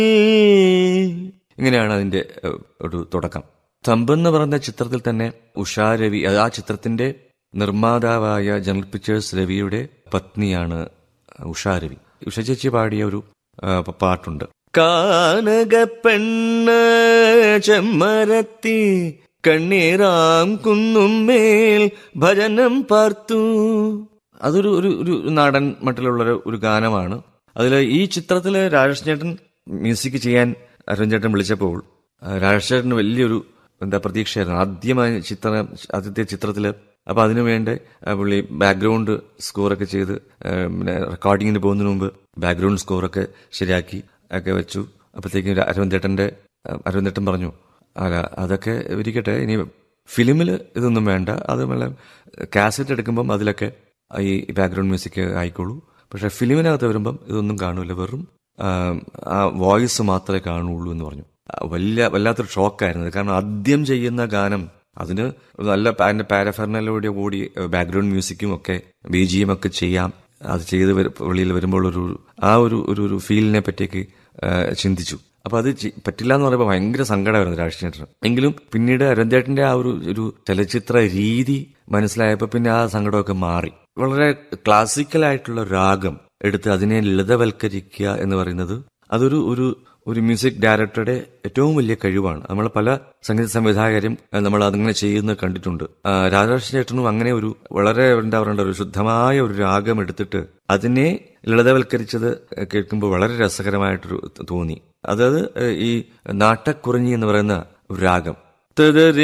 ഇങ്ങനെയാണ് അതിന്റെ ഏഹ്, ഒരു തുടക്കം തമ്പെന്ന് പറഞ്ഞ ചിത്രത്തിൽ തന്നെ ഉഷാ രവി അത് ആ ചിത്രത്തിന്റെ നിർമ്മാതാവായ ജനറൽ പിക്ചേഴ്സ് രവിയുടെ പത്നിയാണ് ഉഷാ രവി ഉഷ ചേച്ചി പാടിയ ഒരു ആ, പ- പാട്ടുണ്ട് കാനക പെണ്ണ് ചെമ്മരത്തി കണ്ണീറാം കുന്നുമ്മേൽ ഭജനം പാർത്തു അതൊരു ഒരു ഒരു നാടൻ മട്ടിലുള്ള ഒരു- ഒരു ഗാനമാണ് അതിൽ ഈ ചിത്രത്തില് രാജേഷ് ചേട്ടൻ മ്യൂസിക് ചെയ്യാൻ അരുൺ ചേട്ടൻ വിളിച്ചപ്പോൾ ആ, രാജേഷ് ചേട്ടന് വലിയൊരു എന്താ പ്രതീക്ഷയായിരുന്നു ആദ്യമായി ചിത്രം ആദ്യത്തെ ചിത്രത്തില് അപ്പൊ അതിനു വേണ്ടി ആ, പുള്ളി ബാക്ക്ഗ്രൗണ്ട് സ്കോറൊക്കെ ചെയ്ത് ആ, പിന്നെ റെക്കോർഡിങ്ങിന് പോകുന്നതിന് മുമ്പ് ബാക്ക്ഗ്രൗണ്ട് സ്കോറൊക്കെ ശരിയാക്കി ഒക്കെ വെച്ചു അപ്പോഴത്തേക്കും അരവിന്ദേട്ടന്റെ അരവിന്ദേട്ടൻ പറഞ്ഞു അല്ല അതൊക്കെ ഇരിക്കട്ടെ ഇനി ഫിലിമിൽ ഇതൊന്നും വേണ്ട അത് വല്ല കാസറ്റ് എടുക്കുമ്പം അതിലൊക്കെ ഈ ബാക്ക്ഗ്രൗണ്ട് മ്യൂസിക് ആയിക്കോളൂ പക്ഷെ ഫിലിമിനകത്ത് വരുമ്പം ഇതൊന്നും കാണൂല വെറും ആ, ആ വോയിസ് മാത്രമേ കാണുള്ളൂ എന്ന് പറഞ്ഞു ആ, വലിയ വല്ലാത്തൊരു ഷോക്കായിരുന്നു ഇത്. കാരണം ആദ്യം ചെയ്യുന്ന ഗാനം അതിന് നല്ല പാ- അതിന്റെ പാരഫെർണലോടെ കൂടി ബാക്ക്ഗ്രൗണ്ട് മ്യൂസിക്കും ഒക്കെ ബി ജി എം ഒക്കെ ചെയ്യാം അത് ചെയ്ത് വരു- വെളിയിൽ വരുമ്പോൾ ഒരു ആ ഒരു ഒരു ഒരു ഫീലിനെ പറ്റിയൊക്കെ ആ, ചിന്തിച്ചു അപ്പൊ അത് ചി- പറ്റില്ല എന്ന് പറയുമ്പോൾ ഭയങ്കര സങ്കടമായിരുന്നു രാഷ്ട്രീയത്തിന് എങ്കിലും പിന്നീട് അരുൺചേട്ടന്റെ ആ ഒരു ഒരു ചലച്ചിത്ര രീതി മനസ്സിലായപ്പോൾ പിന്നെ ആ സങ്കടമൊക്കെ മാറി വളരെ ക്ലാസിക്കൽ ആയിട്ടുള്ള രാഗം എടുത്ത് അതിനെ ലളിതവൽക്കരിക്കുക എന്ന് പറയുന്നത് അതൊരു ഒരു ഒരു മ്യൂസിക് ഡയറക്ടറുടെ ഏറ്റവും വലിയ കഴിവാണ് നമ്മൾ പല സംഗീത സംവിധായകരും അഹ് നമ്മൾ അതിങ്ങനെ ചെയ്യുന്നത് കണ്ടിട്ടുണ്ട് ആ, രാധാകൃഷ്ണ ചേട്ടനും അങ്ങനെ ഒരു വളരെ എന്താ പറയേണ്ട ഒരു ശുദ്ധമായ ഒരു രാഗം എടുത്തിട്ട് അതിനെ ലളിതവൽക്കരിച്ചത് കേൾക്കുമ്പോൾ വളരെ രസകരമായിട്ടൊരു തോന്നി അതായത് ഏഹ്, ഈ നാട്ടക്കുറിഞ്ഞി എന്ന് പറയുന്ന ഒരു രാഗം തദരി